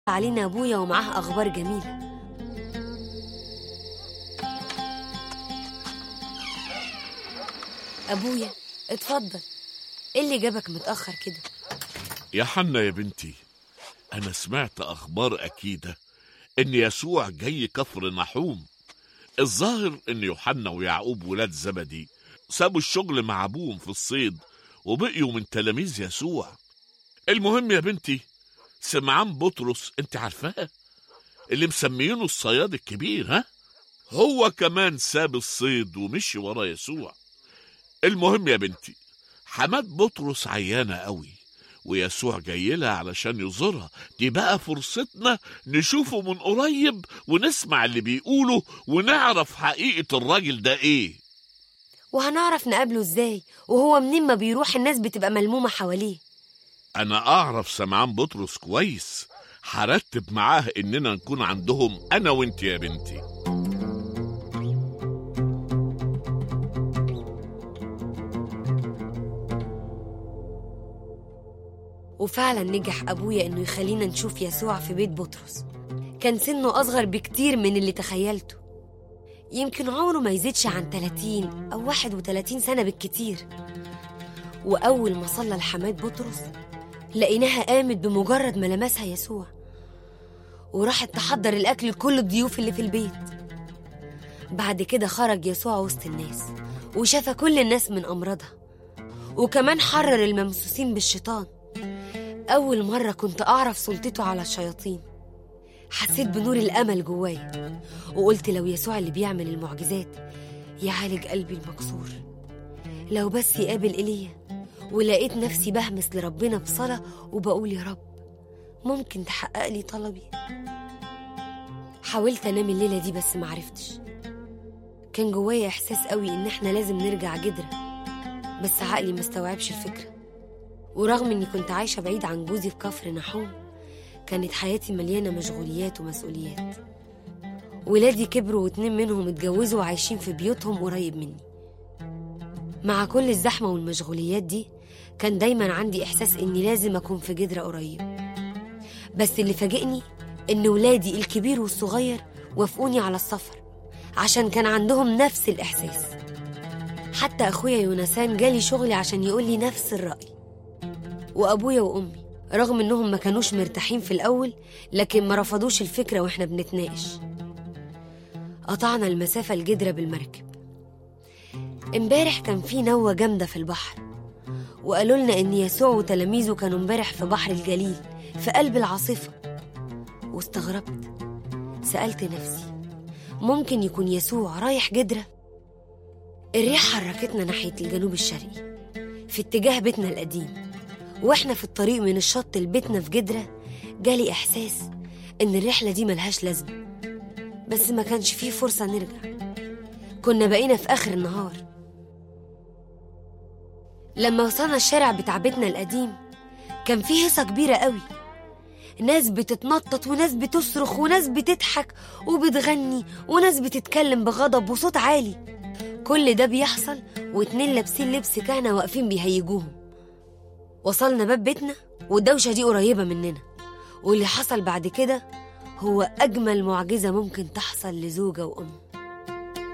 علينا أبويا ومعاه أخبار جميلة أبويا اتفضل إيه اللي جابك متأخر كده يا حنا يا بنتي أنا سمعت أخبار أكيدة إن يسوع جاي كفر نحوم الظاهر إن يوحنا ويعقوب ولاد زبدي سابوا الشغل مع أبوهم في الصيد وبقيوا من تلاميذ يسوع المهم يا بنتي سمعان بطرس انت عارفاه اللي مسميينه الصياد الكبير ها هو كمان ساب الصيد ومشي ورا يسوع المهم يا بنتي حماد بطرس عيانة قوي ويسوع جاي لها علشان يزورها دي بقى فرصتنا نشوفه من قريب ونسمع اللي بيقوله ونعرف حقيقة الراجل ده ايه وهنعرف نقابله إزاي وهو منين ما بيروح الناس بتبقى ملمومة حواليه انا اعرف سمعان بطرس كويس هرتب معاه اننا نكون عندهم انا وانت يا بنتي وفعلا نجح أبويا إنه يخلينا نشوف يسوع في بيت بطرس كان سنه أصغر بكتير من اللي تخيلته يمكن عمره ما يزيدش عن 30 أو 31 سنة بالكتير وأول ما صلى لحماد بطرس لقيناها قامت بمجرد ما لمسها يسوع وراحت تحضر الأكل لكل الضيوف اللي في البيت بعد كده خرج يسوع وسط الناس وشفى كل الناس من أمراضها وكمان حرر الممسوسين بالشيطان أول مرة كنت أعرف سلطته على الشياطين حسيت بنور الأمل جوايا وقلت لو يسوع اللي بيعمل المعجزات يعالج قلبي المكسور لو بس يقابل إيليا ولقيت نفسي بهمس لربنا بصلاة وبقول يا رب ممكن تحقق لي طلبي حاولت أنام الليلة دي بس معرفتش كان جوايا إحساس قوي إن إحنا لازم نرجع جدرة بس عقلي مستوعبش الفكرة ورغم إني كنت عايشة بعيد عن جوزي في كفر نحوم كانت حياتي مليانة مشغوليات ومسؤوليات ولادي كبروا واتنين منهم اتجوزوا وعايشين في بيوتهم قريب مني مع كل الزحمة والمشغوليات دي كان دايما عندي إحساس إني لازم أكون في جدرة قريب بس اللي فاجئني إن ولادي الكبير والصغير وافقوني على السفر عشان كان عندهم نفس الإحساس حتى أخويا يونسان جالي شغلي عشان يقولي نفس الرأي وأبويا وأمي رغم إنهم ما كانوش مرتاحين في الأول لكن ما رفضوش الفكرة وإحنا بنتناقش قطعنا المسافة الجدرة بالمركب امبارح كان في نوة جامدة في البحر وقالوا لنا إن يسوع وتلاميذه كانوا امبارح في بحر الجليل في قلب العاصفة واستغربت سألت نفسي ممكن يكون يسوع رايح جدرة الريح حركتنا ناحية الجنوب الشرقي في اتجاه بيتنا القديم واحنا في الطريق من الشط لبيتنا في جدرة جالي إحساس إن الرحلة دي ملهاش لازمة بس ما كانش فيه فرصة نرجع كنا بقينا في آخر النهار لما وصلنا الشارع بتاع بيتنا القديم كان فيه هيصة كبيرة قوي ناس بتتنطط وناس بتصرخ وناس بتضحك وبتغني وناس بتتكلم بغضب وصوت عالي كل ده بيحصل واتنين لابسين لبس كهنة واقفين بيهيجوهم وصلنا باب بيتنا والدوشة دي قريبة مننا واللي حصل بعد كده هو أجمل معجزة ممكن تحصل لزوجة وأم